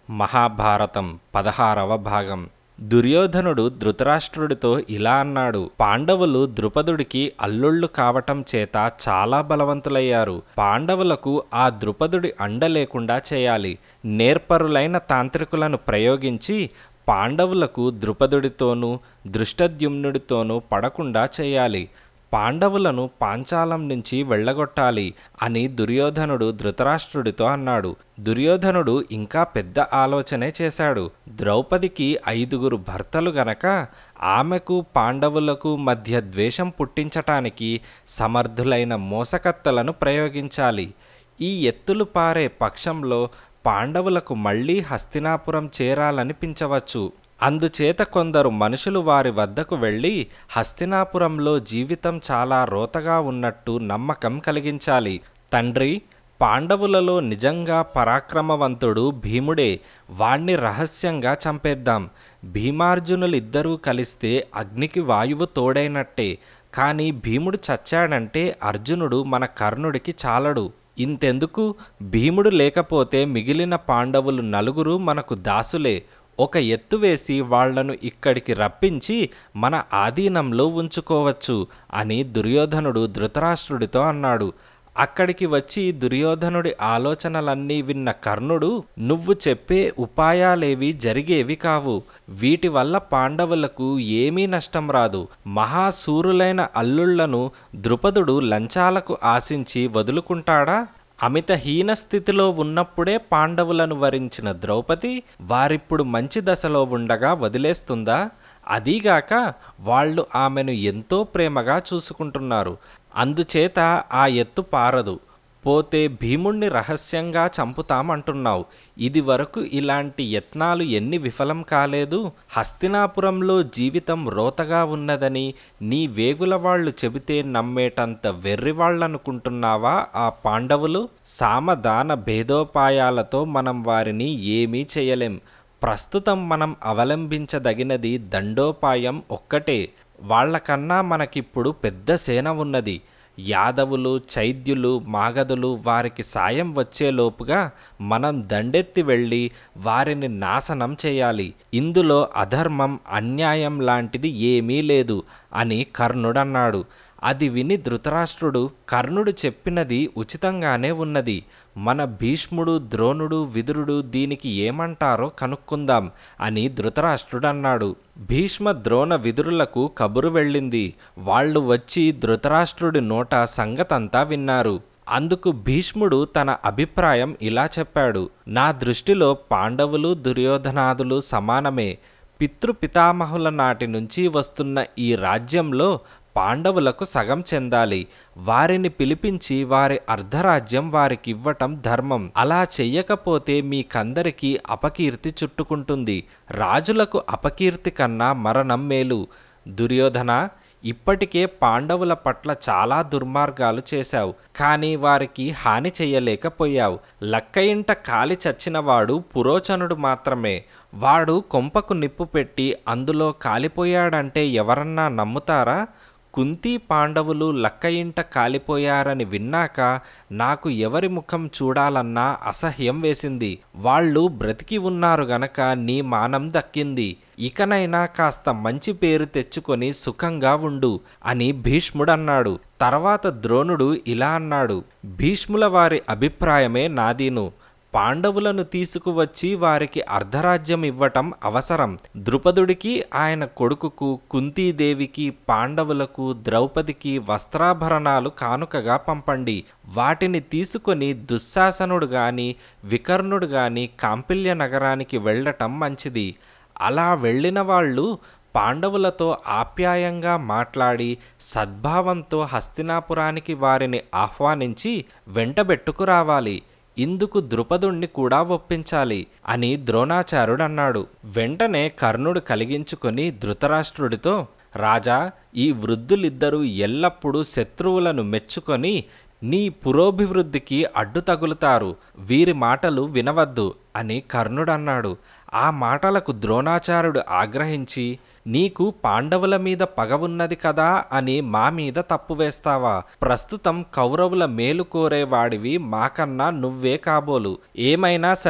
మహాభారతం పదహారవ భాగం దుర్యోధనుడు ధృతరాష్ట్రుడితో ఇలా అన్నాడు పాండవులు ద్రుపదుడికి అల్లుళ్ళు కావటం చేత చాలా బలవంతులయ్యారు పాండవులకు ఆ ద్రుపదుడి అండ లేకుండా చేయాలి నేర్పరులైన తాంత్రికులను ప్రయోగించి పాండవులకు ద్రుపదుడితోనూ దృష్టద్యుమ్నుడితోనూ పడకుండా చేయాలి పాండవులను పాంచాలం నుంచి వెళ్ళగొట్టాలి అని దుర్యోధనుడు ధృతరాష్ట్రుడితో అన్నాడు దుర్యోధనుడు ఇంకా పెద్ద ఆలోచనే చేశాడు ద్రౌపదికి ఐదుగురు భర్తలు గనక ఆమెకు పాండవులకు మధ్య ద్వేషం పుట్టించటానికి సమర్థులైన మోసకత్తలను ప్రయోగించాలి ఈ ఎత్తులు పారే పక్షంలో పాండవులకు మళ్ళీ హస్తినాపురం చేరాలనిపించవచ్చు అందుచేత కొందరు మనుషులు వారి వద్దకు వెళ్ళి హస్తినాపురంలో జీవితం చాలా రోతగా ఉన్నట్టు నమ్మకం కలిగించాలి తండ్రి పాండవులలో నిజంగా పరాక్రమవంతుడు భీముడే వాణ్ణి రహస్యంగా చంపేద్దాం భీమార్జునులిద్దరూ కలిస్తే అగ్నికి వాయువు తోడైనట్టే కానీ భీముడు చచ్చాడంటే అర్జునుడు మన కర్ణుడికి చాలడు ఇంతెందుకు భీముడు లేకపోతే మిగిలిన పాండవులు నలుగురు మనకు దాసులే ఒక ఎత్తు వేసి వాళ్లను ఇక్కడికి రప్పించి మన ఆధీనంలో ఉంచుకోవచ్చు అని దుర్యోధనుడు ధృతరాష్ట్రుడితో అన్నాడు అక్కడికి వచ్చి దుర్యోధనుడి ఆలోచనలన్నీ విన్న కర్ణుడు నువ్వు చెప్పే ఉపాయాలేవి జరిగేవి కావు వీటి వల్ల పాండవులకు ఏమీ నష్టం రాదు మహాసూరులైన అల్లుళ్లను ద్రుపదుడు లంచాలకు ఆశించి వదులుకుంటాడా అమిత హీన స్థితిలో ఉన్నప్పుడే పాండవులను వరించిన ద్రౌపది వారిప్పుడు మంచి దశలో ఉండగా వదిలేస్తుందా అదీగాక వాళ్ళు ఆమెను ఎంతో ప్రేమగా చూసుకుంటున్నారు అందుచేత ఆ ఎత్తు పారదు పోతే భీముణ్ణి రహస్యంగా చంపుతామంటున్నావు ఇది వరకు ఇలాంటి యత్నాలు ఎన్ని విఫలం కాలేదు హస్తినాపురంలో జీవితం రోతగా ఉన్నదని నీ వేగుల వాళ్ళు చెబితే నమ్మేటంత వెర్రివాళ్ళనుకుంటున్నావా ఆ పాండవులు సామదాన భేదోపాయాలతో మనం వారిని ఏమీ చేయలేం ప్రస్తుతం మనం అవలంబించదగినది దండోపాయం ఒక్కటే వాళ్ళకన్నా మనకిప్పుడు పెద్ద సేన ఉన్నది యాదవులు చైద్యులు మాగధులు వారికి సాయం వచ్చేలోపుగా మనం దండెత్తి వెళ్ళి వారిని నాశనం చేయాలి ఇందులో అధర్మం అన్యాయం లాంటిది ఏమీ లేదు అని కర్ణుడన్నాడు అది విని ధృతరాష్ట్రుడు కర్ణుడు చెప్పినది ఉచితంగానే ఉన్నది మన భీష్ముడు ద్రోణుడు విదురుడు దీనికి ఏమంటారో కనుక్కుందాం అని ధృతరాష్ట్రుడు అన్నాడు భీష్మ ద్రోణ విదురులకు కబురు వెళ్ళింది వాళ్ళు వచ్చి ధృతరాష్ట్రుడి నోట సంగతంతా విన్నారు అందుకు భీష్ముడు తన అభిప్రాయం ఇలా చెప్పాడు నా దృష్టిలో పాండవులు దుర్యోధనాదులు సమానమే పితృపితామహుల నాటి నుంచి వస్తున్న ఈ రాజ్యంలో పాండవులకు సగం చెందాలి వారిని పిలిపించి వారి అర్ధరాజ్యం వారికివ్వటం ధర్మం అలా చెయ్యకపోతే మీకందరికీ అపకీర్తి చుట్టుకుంటుంది రాజులకు అపకీర్తి కన్నా మరణం మేలు దుర్యోధన ఇప్పటికే పాండవుల పట్ల చాలా దుర్మార్గాలు చేశావు కానీ వారికి హాని చెయ్యలేకపోయావు లక్క ఇంట కాలి చచ్చినవాడు పురోచనుడు మాత్రమే వాడు కొంపకు నిప్పు పెట్టి అందులో కాలిపోయాడంటే ఎవరన్నా నమ్ముతారా కుంతి పాండవులు లక్క ఇంట కాలిపోయారని విన్నాక నాకు ఎవరి ముఖం చూడాలన్నా అసహ్యం వేసింది వాళ్ళు బ్రతికి ఉన్నారు గనక నీ మానం దక్కింది ఇకనైనా కాస్త మంచి పేరు తెచ్చుకొని సుఖంగా ఉండు అని భీష్ముడన్నాడు తర్వాత ద్రోణుడు ఇలా అన్నాడు భీష్ముల వారి అభిప్రాయమే నాదీను పాండవులను తీసుకువచ్చి వారికి అర్ధరాజ్యం ఇవ్వటం అవసరం ద్రుపదుడికి ఆయన కొడుకుకు కుంతీదేవికి పాండవులకు ద్రౌపదికి వస్త్రాభరణాలు కానుకగా పంపండి వాటిని తీసుకొని దుశ్శాసనుడు గాని వికర్ణుడు గాని కాంపిల్య నగరానికి వెళ్ళటం మంచిది అలా వెళ్ళిన వాళ్ళు పాండవులతో ఆప్యాయంగా మాట్లాడి సద్భావంతో హస్తినాపురానికి వారిని ఆహ్వానించి వెంటబెట్టుకురావాలి ఇందుకు ద్రుపదుణ్ణి కూడా ఒప్పించాలి అని ద్రోణాచార్యుడన్నాడు వెంటనే కర్ణుడు కలిగించుకొని ధృతరాష్ట్రుడితో రాజా ఈ వృద్ధులిద్దరూ ఎల్లప్పుడూ శత్రువులను మెచ్చుకొని నీ పురోభివృద్ధికి అడ్డు తగులుతారు వీరి మాటలు వినవద్దు అని కర్ణుడన్నాడు ఆ మాటలకు ద్రోణాచార్యుడు ఆగ్రహించి నీకు పాండవుల మీద పగ ఉన్నది కదా అని మా మీద తప్పు వేస్తావా ప్రస్తుతం కౌరవుల మేలు కోరేవాడివి మాకన్నా నువ్వే కాబోలు ఏమైనా సరే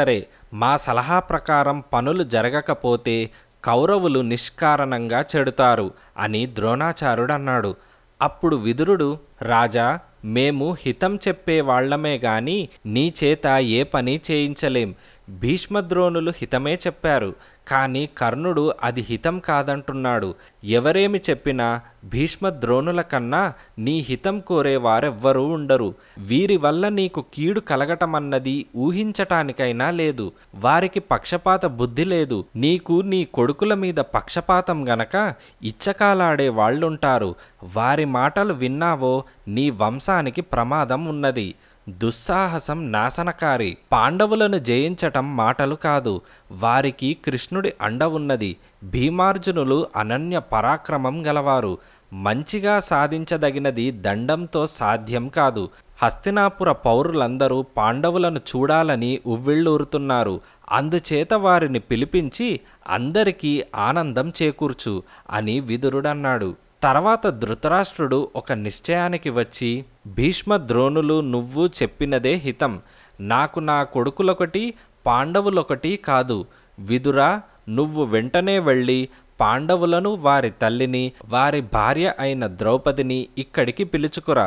మా సలహా ప్రకారం పనులు జరగకపోతే కౌరవులు నిష్కారణంగా చెడుతారు అని ద్రోణాచార్యుడు అన్నాడు అప్పుడు విదురుడు రాజా మేము హితం చెప్పే వాళ్ళమే గాని నీ చేత ఏ పని చేయించలేం భీష్మద్రోణులు హితమే చెప్పారు కానీ కర్ణుడు అది హితం కాదంటున్నాడు ఎవరేమి చెప్పినా భీష్మద్రోణుల కన్నా నీ హితం కోరే వారెవ్వరూ ఉండరు వీరి వల్ల నీకు కీడు కలగటమన్నది ఊహించటానికైనా లేదు వారికి పక్షపాత బుద్ధి లేదు నీకు నీ కొడుకుల మీద పక్షపాతం గనక ఇచ్చకాలాడే వాళ్ళుంటారు వారి మాటలు విన్నావో నీ వంశానికి ప్రమాదం ఉన్నది దుస్సాహసం నాశనకారి పాండవులను జయించటం మాటలు కాదు వారికి కృష్ణుడి అండ ఉన్నది భీమార్జునులు అనన్య పరాక్రమం గలవారు మంచిగా సాధించదగినది దండంతో సాధ్యం కాదు హస్తినాపుర పౌరులందరూ పాండవులను చూడాలని ఉవ్విళ్ళూరుతున్నారు అందుచేత వారిని పిలిపించి అందరికీ ఆనందం చేకూర్చు అని విదురుడన్నాడు తర్వాత ధృతరాష్ట్రుడు ఒక నిశ్చయానికి వచ్చి భీష్మ ద్రోణులు నువ్వు చెప్పినదే హితం నాకు నా కొడుకులొకటి పాండవులొకటి కాదు విదురా నువ్వు వెంటనే వెళ్ళి పాండవులను వారి తల్లిని వారి భార్య అయిన ద్రౌపదిని ఇక్కడికి పిలుచుకురా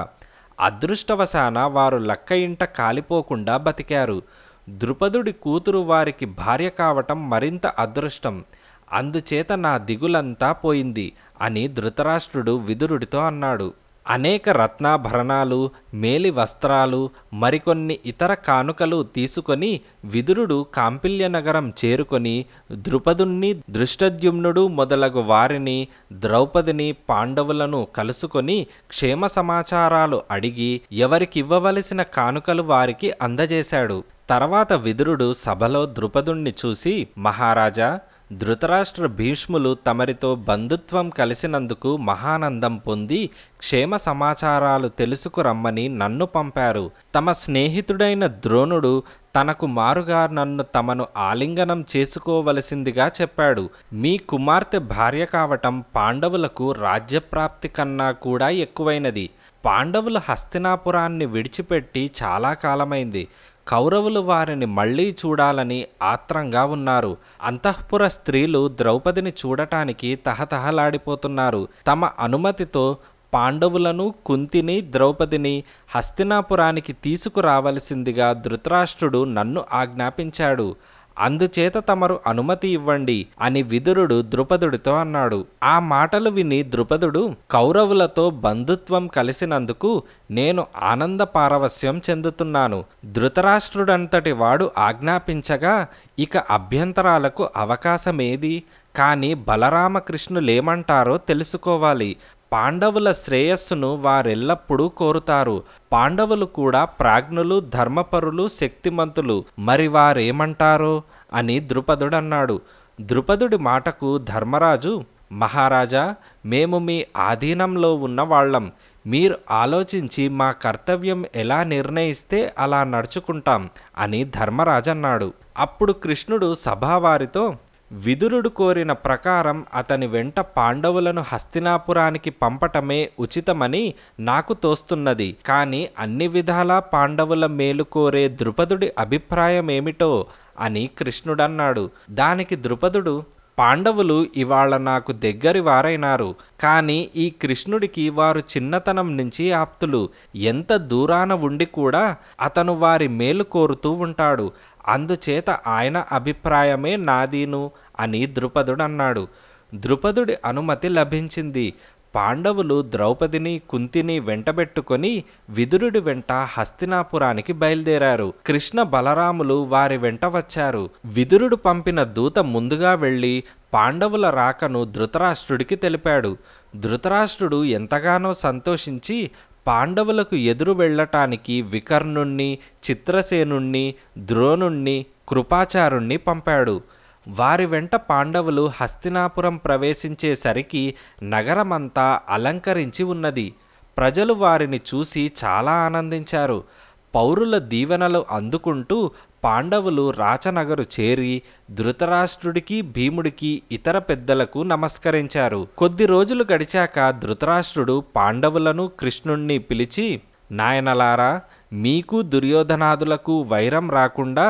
అదృష్టవశాన వారు లక్క ఇంట కాలిపోకుండా బతికారు ద్రుపదుడి కూతురు వారికి భార్య కావటం మరింత అదృష్టం అందుచేత నా దిగులంతా పోయింది అని ధృతరాష్ట్రుడు విదురుడితో అన్నాడు అనేక రత్నాభరణాలు మేలి వస్త్రాలు మరికొన్ని ఇతర కానుకలు తీసుకొని విదురుడు కాంపిల్య నగరం చేరుకొని ద్రుపదుణ్ణి దృష్టద్యుమ్నుడు మొదలగు వారిని ద్రౌపదిని పాండవులను కలుసుకొని క్షేమ సమాచారాలు అడిగి ఎవరికివ్వవలసిన కానుకలు వారికి అందజేశాడు తర్వాత విదురుడు సభలో ద్రుపదుణ్ణి చూసి మహారాజా ధృతరాష్ట్ర భీష్ములు తమరితో బంధుత్వం కలిసినందుకు మహానందం పొంది క్షేమ సమాచారాలు తెలుసుకురమ్మని నన్ను పంపారు తమ స్నేహితుడైన ద్రోణుడు తనకు మారుగా నన్ను తమను ఆలింగనం చేసుకోవలసిందిగా చెప్పాడు మీ కుమార్తె భార్య కావటం పాండవులకు రాజ్యప్రాప్తి కన్నా కూడా ఎక్కువైనది పాండవులు హస్తినాపురాన్ని విడిచిపెట్టి చాలా కాలమైంది కౌరవులు వారిని మళ్ళీ చూడాలని ఆత్రంగా ఉన్నారు అంతఃపుర స్త్రీలు ద్రౌపదిని చూడటానికి తహతహలాడిపోతున్నారు తమ అనుమతితో పాండవులను కుంతిని ద్రౌపదిని హస్తినాపురానికి తీసుకురావలసిందిగా ధృతరాష్ట్రుడు నన్ను ఆజ్ఞాపించాడు అందుచేత తమరు అనుమతి ఇవ్వండి అని విదురుడు ద్రుపదుడితో అన్నాడు ఆ మాటలు విని ద్రుపదుడు కౌరవులతో బంధుత్వం కలిసినందుకు నేను ఆనంద పారవస్యం చెందుతున్నాను ధృతరాష్ట్రుడంతటి వాడు ఆజ్ఞాపించగా ఇక అభ్యంతరాలకు అవకాశమేది కానీ బలరామకృష్ణులేమంటారో తెలుసుకోవాలి పాండవుల శ్రేయస్సును వారెల్లప్పుడూ కోరుతారు పాండవులు కూడా ప్రాజ్ఞులు ధర్మపరులు శక్తిమంతులు మరి వారేమంటారో అని ద్రుపదుడన్నాడు ద్రుపదుడి మాటకు ధర్మరాజు మహారాజా మేము మీ ఆధీనంలో ఉన్న వాళ్ళం మీరు ఆలోచించి మా కర్తవ్యం ఎలా నిర్ణయిస్తే అలా నడుచుకుంటాం అని ధర్మరాజన్నాడు అప్పుడు కృష్ణుడు సభావారితో విదురుడు కోరిన ప్రకారం అతని వెంట పాండవులను హస్తినాపురానికి పంపటమే ఉచితమని నాకు తోస్తున్నది కాని అన్ని విధాలా పాండవుల మేలు కోరే ద్రుపదుడి అభిప్రాయమేమిటో అని కృష్ణుడన్నాడు దానికి ద్రుపదుడు పాండవులు ఇవాళ నాకు దగ్గరి వారైనారు కానీ ఈ కృష్ణుడికి వారు చిన్నతనం నుంచి ఆప్తులు ఎంత దూరాన ఉండి కూడా అతను వారి మేలు కోరుతూ ఉంటాడు అందుచేత ఆయన అభిప్రాయమే నాదీను అని ద్రుపదుడన్నాడు ద్రుపదుడి అనుమతి లభించింది పాండవులు ద్రౌపదిని కుంతిని వెంటబెట్టుకొని విదురుడి వెంట హస్తినాపురానికి బయలుదేరారు కృష్ణ బలరాములు వారి వెంట వచ్చారు విదురుడు పంపిన దూత ముందుగా వెళ్ళి పాండవుల రాకను ధృతరాష్ట్రుడికి తెలిపాడు ధృతరాష్ట్రుడు ఎంతగానో సంతోషించి పాండవులకు ఎదురు వెళ్ళటానికి వికర్ణుణ్ణి చిత్రసేనుణ్ణి ద్రోణుణ్ణి కృపాచారుణ్ణి పంపాడు వారి వెంట పాండవులు హస్తినాపురం ప్రవేశించేసరికి నగరమంతా అలంకరించి ఉన్నది ప్రజలు వారిని చూసి చాలా ఆనందించారు పౌరుల దీవెనలు అందుకుంటూ పాండవులు రాచనగరు చేరి ధృతరాష్ట్రుడికి భీముడికి ఇతర పెద్దలకు నమస్కరించారు కొద్ది రోజులు గడిచాక ధృతరాష్ట్రుడు పాండవులను కృష్ణుణ్ణి పిలిచి నాయనలారా మీకు దుర్యోధనాదులకు వైరం రాకుండా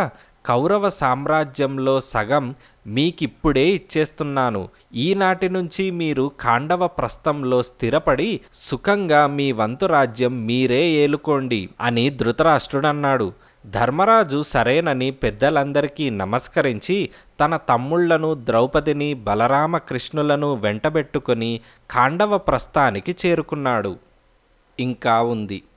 కౌరవ సామ్రాజ్యంలో సగం మీకిప్పుడే ఇచ్చేస్తున్నాను ఈనాటి నుంచి మీరు ఖాండవ ప్రస్థంలో స్థిరపడి సుఖంగా మీ వంతు రాజ్యం మీరే ఏలుకోండి అని ధృతరాష్ట్రుడన్నాడు ధర్మరాజు సరేనని పెద్దలందరికీ నమస్కరించి తన తమ్ముళ్లను ద్రౌపదిని బలరామకృష్ణులను వెంటబెట్టుకొని ఖాండవ ప్రస్థానికి చేరుకున్నాడు ఇంకా ఉంది